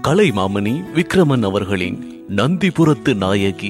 கலைமாமணி விக்ரமன் அவர்களின் நந்திபுரத்து நாயகி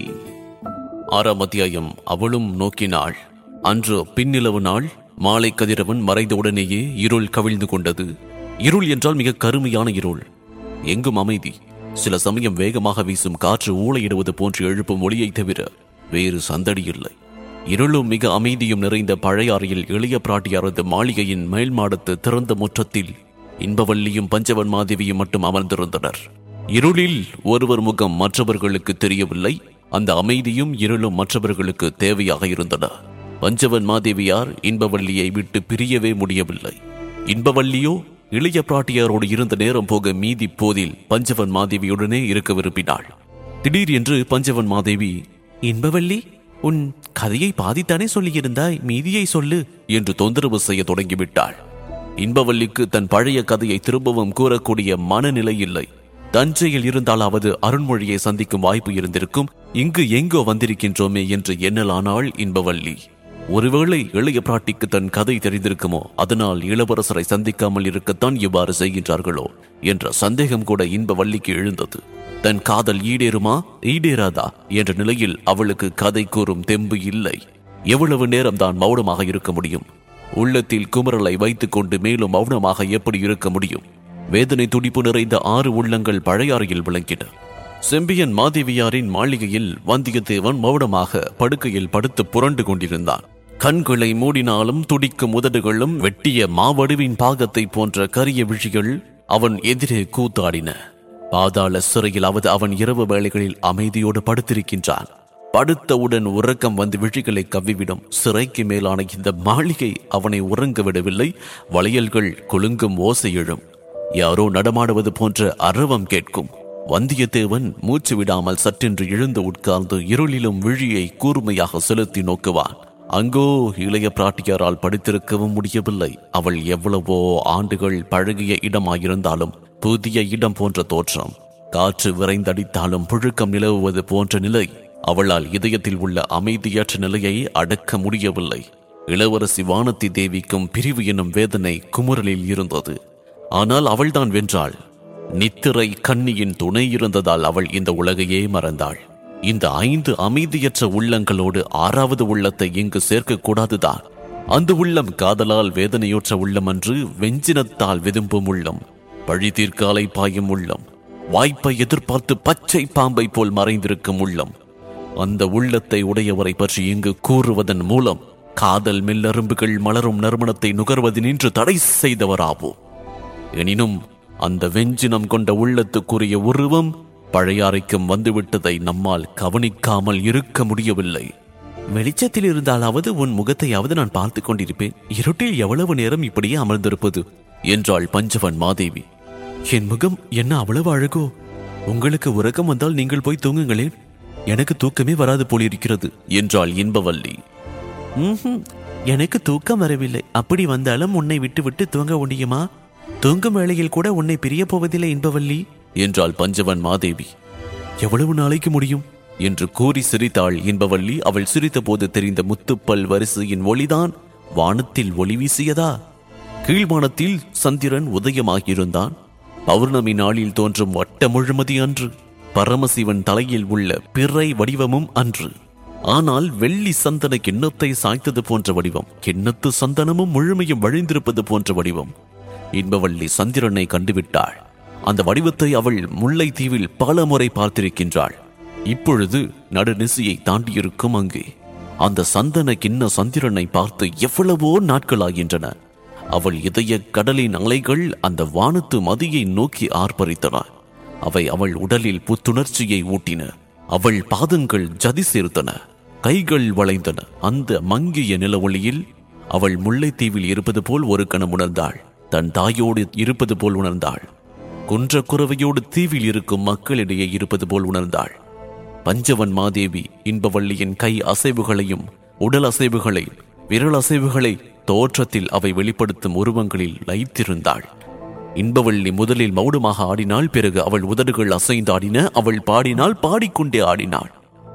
ஆறாம் அத்தியாயம் அவளும் நோக்கினாள் அன்று பின்னிலவு நாள் மாலை கதிரவன் மறைந்தவுடனேயே இருள் கவிழ்ந்து கொண்டது இருள் என்றால் மிக கருமையான இருள் எங்கும் அமைதி சில சமயம் வேகமாக வீசும் காற்று ஊளையிடுவது போன்று எழுப்பும் ஒளியைத் தவிர வேறு சந்தடி இல்லை இருளும் மிக அமைதியும் நிறைந்த பழைய அறையில் இளைய பிராட்டியாரது மாளிகையின் மேல் மாடத்து திறந்த முற்றத்தில் இன்பவல்லியும் பஞ்சவன் மாதேவியும் மட்டும் அமர்ந்திருந்தனர் இருளில் ஒருவர் முகம் மற்றவர்களுக்கு தெரியவில்லை அந்த அமைதியும் இருளும் மற்றவர்களுக்கு தேவையாக இருந்தன பஞ்சவன் மாதேவியார் இன்பவல்லியை விட்டு பிரியவே முடியவில்லை இன்பவல்லியோ இளைய பிராட்டியாரோடு இருந்த நேரம் போக மீதி போதில் பஞ்சவன் மாதேவியுடனே இருக்க விரும்பினாள் திடீர் என்று பஞ்சவன் மாதேவி இன்பவல்லி உன் கதையை பாதித்தானே சொல்லியிருந்தாய் மீதியை சொல்லு என்று தொந்தரவு செய்ய தொடங்கிவிட்டாள் இன்பவல்லிக்கு தன் பழைய கதையை திரும்பவும் கூறக்கூடிய மனநிலை இல்லை தஞ்சையில் இருந்தாலாவது அருண்மொழியை சந்திக்கும் வாய்ப்பு இருந்திருக்கும் இங்கு எங்கோ வந்திருக்கின்றோமே என்று எண்ணலானாள் இன்பவல்லி ஒருவேளை இளைய பிராட்டிக்கு தன் கதை தெரிந்திருக்குமோ அதனால் இளவரசரை சந்திக்காமல் இருக்கத்தான் இவ்வாறு செய்கின்றார்களோ என்ற சந்தேகம் கூட இன்பவல்லிக்கு எழுந்தது தன் காதல் ஈடேறுமா ஈடேறாதா என்ற நிலையில் அவளுக்கு கதை கூறும் தெம்பு இல்லை எவ்வளவு நேரம் தான் மௌனமாக இருக்க முடியும் உள்ளத்தில் குமரலை வைத்துக் கொண்டு மேலும் மௌனமாக எப்படி இருக்க முடியும் வேதனை துடிப்பு நிறைந்த ஆறு உள்ளங்கள் பழையாறையில் விளங்கின செம்பியன் மாதேவியாரின் மாளிகையில் வந்தியத்தேவன் மௌனமாக படுக்கையில் படுத்து புரண்டு கொண்டிருந்தான் கண்களை மூடினாலும் துடிக்கும் உதடுகளும் வெட்டிய மாவடுவின் பாகத்தை போன்ற கரிய விழிகள் அவன் எதிரே கூத்தாடின பாதாள சிறையிலாவது அவன் இரவு வேளைகளில் அமைதியோடு படுத்திருக்கின்றான் படுத்தவுடன் உறக்கம் வந்து விழிகளை கவ்விவிடும் சிறைக்கு மேலான இந்த மாளிகை அவனை உறங்க விடவில்லை வளையல்கள் குலுங்கும் ஓசை எழும் யாரோ நடமாடுவது போன்ற அரவம் கேட்கும் வந்தியத்தேவன் மூச்சு விடாமல் சற்றென்று எழுந்து உட்கார்ந்து இருளிலும் விழியை கூர்மையாக செலுத்தி நோக்குவான் அங்கோ இளைய பிராட்டியாரால் படித்திருக்கவும் முடியவில்லை அவள் எவ்வளவோ ஆண்டுகள் பழகிய இடமாயிருந்தாலும் புதிய இடம் போன்ற தோற்றம் காற்று விரைந்தடித்தாலும் புழுக்கம் நிலவுவது போன்ற நிலை அவளால் இதயத்தில் உள்ள அமைதியற்ற நிலையை அடக்க முடியவில்லை இளவரசி வானதி தேவிக்கும் பிரிவு எனும் வேதனை குமுறலில் இருந்தது ஆனால் அவள்தான் வென்றாள் நித்திரை கண்ணியின் துணை இருந்ததால் அவள் இந்த உலகையே மறந்தாள் இந்த ஐந்து அமைதியற்ற உள்ளங்களோடு ஆறாவது உள்ளத்தை இங்கு சேர்க்கக்கூடாதுதான் அந்த உள்ளம் காதலால் வேதனையுற்ற உள்ளம் அன்று வெஞ்சினத்தால் விதும்பும் உள்ளம் பழி தீர்க்காலை பாயும் உள்ளம் வாய்ப்பை எதிர்பார்த்து பச்சை பாம்பை போல் மறைந்திருக்கும் உள்ளம் அந்த உள்ளத்தை உடையவரை பற்றி இங்கு கூறுவதன் மூலம் காதல் மெல்லரும்புகள் மலரும் நறுமணத்தை நுகர்வது நின்று தடை செய்தவராவோம் எனினும் அந்த வெஞ்சினம் கொண்ட உள்ளத்துக்குரிய உருவம் பழையாறைக்கும் வந்துவிட்டதை நம்மால் கவனிக்காமல் இருக்க முடியவில்லை வெளிச்சத்தில் இருந்தாலாவது உன் முகத்தையாவது நான் பார்த்துக் கொண்டிருப்பேன் இருட்டில் எவ்வளவு நேரம் இப்படியே அமர்ந்திருப்பது என்றாள் பஞ்சவன் மாதேவி என் முகம் என்ன அவ்வளவு அழகோ உங்களுக்கு உறக்கம் வந்தால் நீங்கள் போய் தூங்குங்களேன் எனக்கு தூக்கமே வராது போலிருக்கிறது என்றாள் இன்பவல்லி "ம்ஹும், எனக்கு தூக்கம் வரவில்லை அப்படி வந்தாலும் உன்னை விட்டு விட்டு தூங்க முடியுமா தூங்கும் வேளையில் கூட உன்னை பிரிய போவதில்லை இன்பவல்லி என்றாள் பஞ்சவன் மாதேவி எவ்வளவு நாளைக்கு முடியும் என்று கூறி சிரித்தாள் இன்பவல்லி அவள் சிரித்தபோது தெரிந்த முத்துப்பல் வரிசையின் ஒளிதான் வானத்தில் ஒளி வீசியதா கீழ்வானத்தில் சந்திரன் உதயமாகியிருந்தான் பௌர்ணமி நாளில் தோன்றும் வட்ட முழுமதி அன்று பரமசிவன் தலையில் உள்ள பிறை வடிவமும் அன்று ஆனால் வெள்ளி சந்தன கிண்ணத்தை சாய்த்தது போன்ற வடிவம் கிண்ணத்து சந்தனமும் முழுமையும் வழிந்திருப்பது போன்ற வடிவம் இன்பவள்ளி சந்திரனை கண்டுவிட்டாள் அந்த வடிவத்தை அவள் முல்லைத்தீவில் பல முறை பார்த்திருக்கின்றாள் இப்பொழுது நடுநிசையை தாண்டியிருக்கும் அங்கே அந்த சந்தன கிண்ண சந்திரனை பார்த்து எவ்வளவோ நாட்களாகின்றன அவள் இதய கடலின் அலைகள் அந்த வானத்து மதியை நோக்கி ஆர்ப்பரித்தன அவை அவள் உடலில் புத்துணர்ச்சியை ஊட்டின அவள் பாதங்கள் ஜதி சேர்த்தன கைகள் வளைந்தன அந்த மங்கிய நிலவொளியில் அவள் முல்லைத்தீவில் இருப்பது போல் ஒரு கணம் உணர்ந்தாள் தன் தாயோடு இருப்பது போல் உணர்ந்தாள் குன்ற குறவையோடு தீவில் இருக்கும் மக்களிடையே இருப்பது போல் உணர்ந்தாள் பஞ்சவன் மாதேவி இன்பவள்ளியின் கை அசைவுகளையும் உடல் அசைவுகளை விரல் அசைவுகளை தோற்றத்தில் அவை வெளிப்படுத்தும் உருவங்களில் லயித்திருந்தாள் இன்பவள்ளி முதலில் மௌனமாக ஆடினாள் பிறகு அவள் உதடுகள் அசைந்து ஆடின அவள் பாடினாள் பாடிக்கொண்டே ஆடினாள்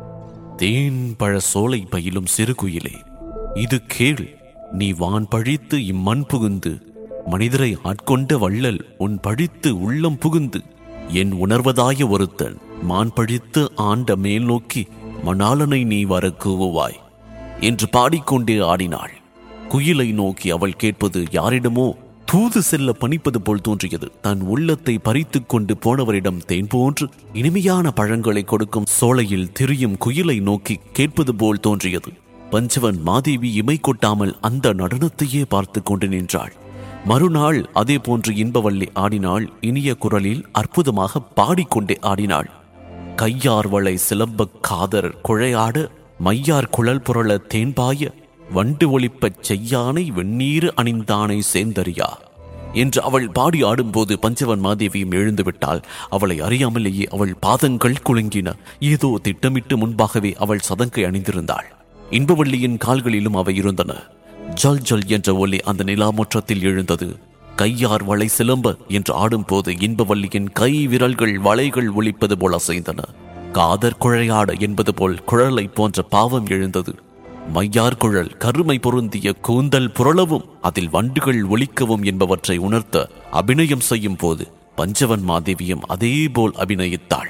தேன் பழ சோலை பயிலும் சிறுகுயிலே இது கேள் நீ வான் பழித்து இம்மண் புகுந்து மனிதரை ஆட்கொண்ட வள்ளல் உன் பழித்து உள்ளம் புகுந்து என் உணர்வதாய ஒருத்தன் மான் பழித்து ஆண்ட மேல் நோக்கி மணாலனை நீ வர கூவாய் என்று பாடிக்கொண்டே ஆடினாள் குயிலை நோக்கி அவள் கேட்பது யாரிடமோ தூது செல்ல பணிப்பது போல் தோன்றியது தன் உள்ளத்தை பறித்துக் கொண்டு போனவரிடம் தேன் போன்று இனிமையான பழங்களை கொடுக்கும் சோலையில் திரியும் குயிலை நோக்கி கேட்பது போல் தோன்றியது பஞ்சவன் மாதேவி இமை கொட்டாமல் அந்த நடனத்தையே பார்த்து கொண்டு நின்றாள் மறுநாள் அதே போன்று இன்பவள்ளி ஆடினாள் இனிய குரலில் அற்புதமாக பாடிக்கொண்டே ஆடினாள் கையார் வளை சிலம்ப காதர் குழையாட மையார் குழல் புரள தேன்பாய வண்டு ஒளிப்பச் செய்யானை வெந்நீர் அணிந்தானை சேந்தரியா என்று அவள் பாடி ஆடும்போது பஞ்சவன் மாதேவியும் எழுந்து விட்டாள் அவளை அறியாமலேயே அவள் பாதங்கள் குலுங்கின ஏதோ திட்டமிட்டு முன்பாகவே அவள் சதங்கை அணிந்திருந்தாள் இன்பவள்ளியின் கால்களிலும் அவை இருந்தன ஜல் ஜல் என்ற ஒலி அந்த நிலாமுற்றத்தில் எழுந்தது கையார் வளை சிலம்ப என்று ஆடும்போது இன்பவல்லியின் கை விரல்கள் வளைகள் ஒலிப்பது போல் அசைந்தன காதர் குழையாட என்பது போல் குழலை போன்ற பாவம் எழுந்தது மையார் குழல் கருமை பொருந்திய கூந்தல் புரளவும் அதில் வண்டுகள் ஒலிக்கவும் என்பவற்றை உணர்த்த அபிநயம் செய்யும் போது பஞ்சவன் மாதேவியும் அதேபோல் அபிநயித்தாள்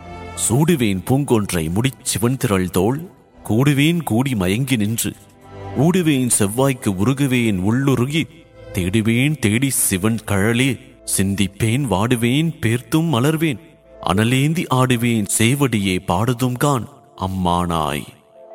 சூடுவேன் பூங்கொன்றை முடிச்சிவன் திரள் தோள் கூடுவேன் கூடி மயங்கி நின்று ஊடுவேன் செவ்வாய்க்கு உருகுவேன் உள்ளுருகி தேடுவேன் தேடி சிவன் கழலே சிந்திப்பேன் வாடுவேன் பேர்த்தும் மலர்வேன் அனலேந்தி ஆடுவேன் சேவடியே பாடுதும் கான் அம்மானாய்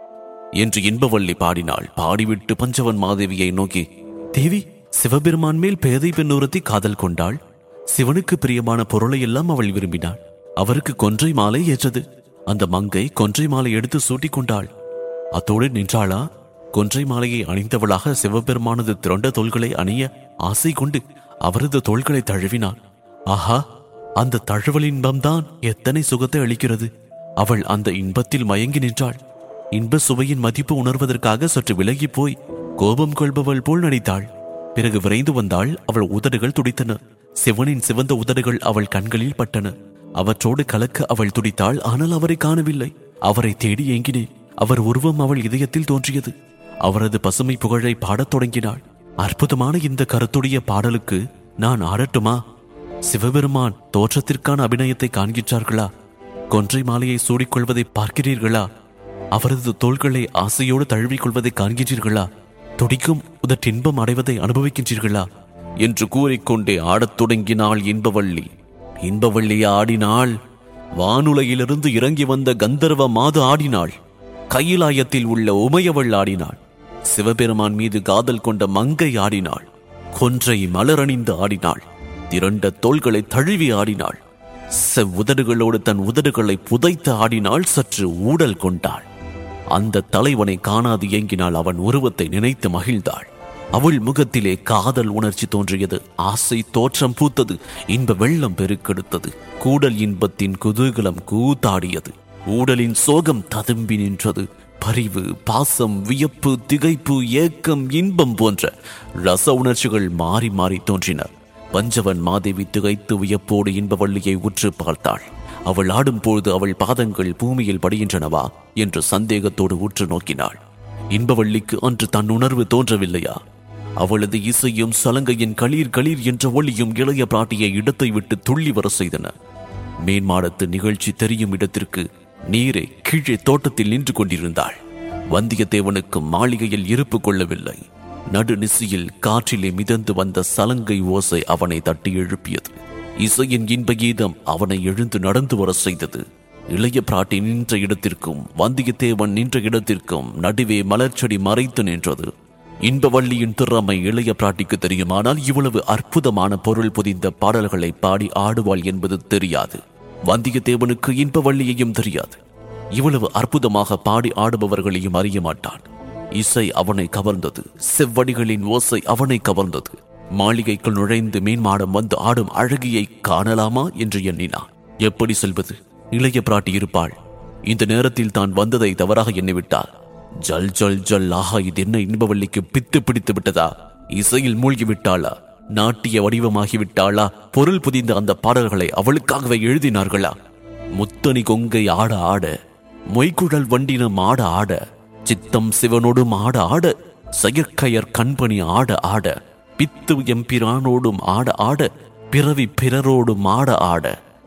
என்று இன்பவள்ளி பாடினாள் பாடிவிட்டு பஞ்சவன் மாதேவியை நோக்கி தேவி சிவபெருமான் மேல் பேதை பெண் ஒருத்தி காதல் கொண்டாள் சிவனுக்கு பிரியமான பொருளை எல்லாம் அவள் விரும்பினாள் அவருக்கு கொன்றை மாலை ஏற்றது அந்த மங்கை கொன்றை மாலை எடுத்து சூட்டிக் கொண்டாள் அத்தோடு நின்றாளா கொன்றை மாலையை அணிந்தவளாக சிவபெருமானது திரண்ட தோள்களை அணிய ஆசை கொண்டு அவரது தோள்களை தழுவினாள் ஆஹா அந்த தழுவல் இன்பம்தான் எத்தனை சுகத்தை அளிக்கிறது அவள் அந்த இன்பத்தில் மயங்கி நின்றாள் இன்ப சுவையின் மதிப்பு உணர்வதற்காக சற்று விலகி போய் கோபம் கொள்பவள் போல் நடித்தாள் பிறகு விரைந்து வந்தாள் அவள் உதடுகள் துடித்தன சிவனின் சிவந்த உதடுகள் அவள் கண்களில் பட்டன அவற்றோடு கலக்க அவள் துடித்தாள் ஆனால் அவரை காணவில்லை அவரை தேடி ஏங்கினேன் அவர் உருவம் அவள் இதயத்தில் தோன்றியது அவரது பசுமை புகழை பாடத் தொடங்கினாள் அற்புதமான இந்த கருத்துடைய பாடலுக்கு நான் ஆடட்டுமா சிவபெருமான் தோற்றத்திற்கான அபிநயத்தை காண்கின்றார்களா கொன்றை மாலையை சூடிக்கொள்வதை பார்க்கிறீர்களா அவரது தோள்களை ஆசையோடு தழுவிக் கொள்வதை காண்கின்றீர்களா துடிக்கும் உதட்டின்பம் அடைவதை அனுபவிக்கின்றீர்களா என்று கூறிக்கொண்டே ஆடத் தொடங்கினாள் இன்பவள்ளி இன்பவள்ளி ஆடினாள் வானுலையிலிருந்து இறங்கி வந்த கந்தர்வ மாது ஆடினாள் கையிலாயத்தில் உள்ள உமையவள் ஆடினாள் சிவபெருமான் மீது காதல் கொண்ட மங்கை ஆடினாள் கொன்றை மலரணிந்து ஆடினாள் திரண்ட தோள்களை தழுவி ஆடினாள் செவ்வுதடுகளோடு தன் உதடுகளை புதைத்து ஆடினாள் சற்று ஊடல் கொண்டாள் அந்த தலைவனை காணாது இயங்கினாள் அவன் உருவத்தை நினைத்து மகிழ்ந்தாள் அவள் முகத்திலே காதல் உணர்ச்சி தோன்றியது ஆசை தோற்றம் பூத்தது இன்ப வெள்ளம் பெருக்கெடுத்தது கூடல் இன்பத்தின் குதூகலம் கூத்தாடியது ஊடலின் சோகம் ததும்பி நின்றது பரிவு பாசம் வியப்பு திகைப்பு ஏக்கம் இன்பம் போன்ற ரச உணர்ச்சிகள் மாறி மாறி தோன்றின பஞ்சவன் மாதேவி திகைத்து வியப்போடு இன்பவள்ளியை உற்று பார்த்தாள் அவள் ஆடும்போது அவள் பாதங்கள் பூமியில் படுகின்றனவா என்று சந்தேகத்தோடு உற்று நோக்கினாள் இன்பவள்ளிக்கு அன்று தன் உணர்வு தோன்றவில்லையா அவளது இசையும் சலங்கையின் களீர் களீர் என்ற ஒளியும் இளைய பிராட்டியை இடத்தை விட்டு துள்ளி வர செய்தன மேன்மாடத்து நிகழ்ச்சி தெரியும் இடத்திற்கு நீரே கீழே தோட்டத்தில் நின்று கொண்டிருந்தாள் வந்தியத்தேவனுக்கு மாளிகையில் இருப்பு கொள்ளவில்லை நடுநிசியில் காற்றிலே மிதந்து வந்த சலங்கை ஓசை அவனை தட்டி எழுப்பியது இசையின் இன்ப கீதம் அவனை எழுந்து நடந்து வர செய்தது இளைய பிராட்டி நின்ற இடத்திற்கும் வந்தியத்தேவன் நின்ற இடத்திற்கும் நடுவே மலர்ச்செடி மறைத்து நின்றது இன்பவள்ளியின் திறமை இளைய பிராட்டிக்கு தெரியுமானால் இவ்வளவு அற்புதமான பொருள் புதிந்த பாடல்களை பாடி ஆடுவாள் என்பது தெரியாது வந்தியத்தேவனுக்கு இன்பவள்ளியையும் தெரியாது இவ்வளவு அற்புதமாக பாடி ஆடுபவர்களையும் அறிய மாட்டான் இசை அவனை கவர்ந்தது செவ்வடிகளின் ஓசை அவனை கவர்ந்தது மாளிகைக்குள் நுழைந்து மீன்மாடம் வந்து ஆடும் அழகியை காணலாமா என்று எண்ணினான் எப்படி செல்வது இளைய பிராட்டி இருப்பாள் இந்த நேரத்தில் தான் வந்ததை தவறாக எண்ணிவிட்டாள் ஜல் ஜல் ஜல் ஆஹா இது என்ன இன்பவள்ளிக்கு பித்து பிடித்து விட்டதா இசையில் மூழ்கி விட்டாளா நாட்டிய வடிவமாகி விட்டாளா பொருள் புதிந்த அந்த பாடல்களை அவளுக்காகவே எழுதினார்களா முத்தணி கொங்கை ஆட ஆட மொய்குழல் வண்டினம் ஆட ஆட சித்தம் சிவனோடும் ஆட ஆட செயற்கையர் கண்பணி ஆட ஆட பித்து எம்பிரானோடும் ஆட ஆட பிறவி பிறரோடும் ஆட ஆட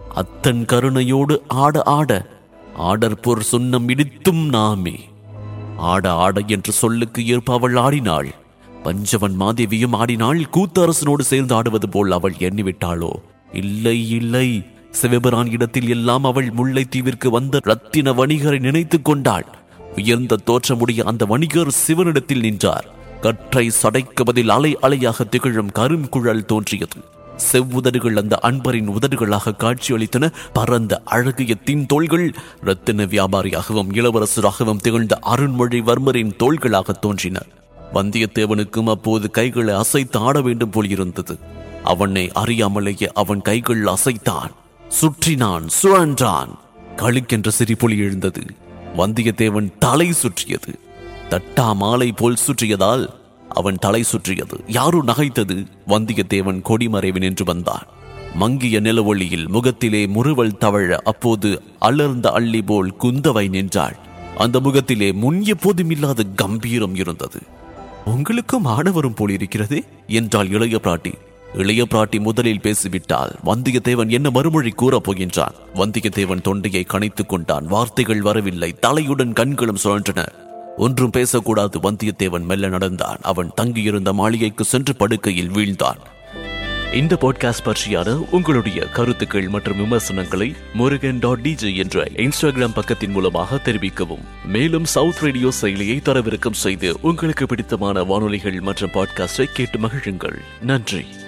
அத்தன் கருணையோடு ஆட ஆட ஆடற்போர் சொன்னம் இடித்தும் நாமே ஆட ஆட என்று சொல்லுக்கு ஏற்ப அவள் ஆடினாள் பஞ்சவன் மாதேவியும் ஆடினாள் கூத்தரசனோடு சேர்ந்து ஆடுவது போல் அவள் எண்ணிவிட்டாளோ இல்லை இல்லை சிவபிரான் இடத்தில் எல்லாம் அவள் முல்லைத்தீவிற்கு வந்த ரத்தின வணிகரை நினைத்துக் கொண்டாள் உயர்ந்த தோற்றமுடைய அந்த வணிகர் சிவனிடத்தில் நின்றார் கற்றை சடைக்கு பதில் அலை அலையாக திகழும் கருங்குழல் தோன்றியது செவ்வுதடுகள் அந்த அன்பரின் உதடுகளாக காட்சியளித்தன பரந்த அழகிய தின் தோள்கள் ரத்தின வியாபாரியாகவும் இளவரசராகவும் திகழ்ந்த அருண்மொழிவர்மரின் தோள்களாக தோன்றின வந்தியத்தேவனுக்கும் அப்போது கைகளை அசைத்து ஆட வேண்டும் போல் இருந்தது அவனை அறியாமலேயே அவன் கைகள் அசைத்தான் சுற்றினான் சுழன்றான் களுக்கென்ற சிரிப்பொலி எழுந்தது வந்தியத்தேவன் தலை சுற்றியது தட்டா மாலை போல் சுற்றியதால் அவன் தலை சுற்றியது யாரோ நகைத்தது வந்தியத்தேவன் கொடிமறைவு நின்று வந்தான் மங்கிய நிலவொளியில் முகத்திலே முறுவல் தவழ அப்போது அலர்ந்த அள்ளி போல் குந்தவை நின்றாள் அந்த முகத்திலே முன் எப்போதும் இல்லாத கம்பீரம் இருந்தது உங்களுக்கும் ஆட வரும் போல் இருக்கிறது என்றாள் இளைய பிராட்டி இளைய பிராட்டி முதலில் பேசிவிட்டால் வந்தியத்தேவன் என்ன மறுமொழி கூறப் போகின்றான் வந்தியத்தேவன் தொண்டையை கணைத்துக் கொண்டான் வார்த்தைகள் வரவில்லை தலையுடன் கண்களும் சுழன்றன ஒன்றும் பேசக்கூடாது வந்தியத்தேவன் மெல்ல நடந்தான் அவன் தங்கியிருந்த மாளிகைக்கு சென்று படுக்கையில் வீழ்ந்தான் இந்த பாட்காஸ்ட் பற்றியான உங்களுடைய கருத்துக்கள் மற்றும் விமர்சனங்களை முருகன் டாட் டிஜே என்ற இன்ஸ்டாகிராம் பக்கத்தின் மூலமாக தெரிவிக்கவும் மேலும் சவுத் ரேடியோ செயலியை தரவிறக்கம் செய்து உங்களுக்கு பிடித்தமான வானொலிகள் மற்றும் பாட்காஸ்டை கேட்டு மகிழுங்கள் நன்றி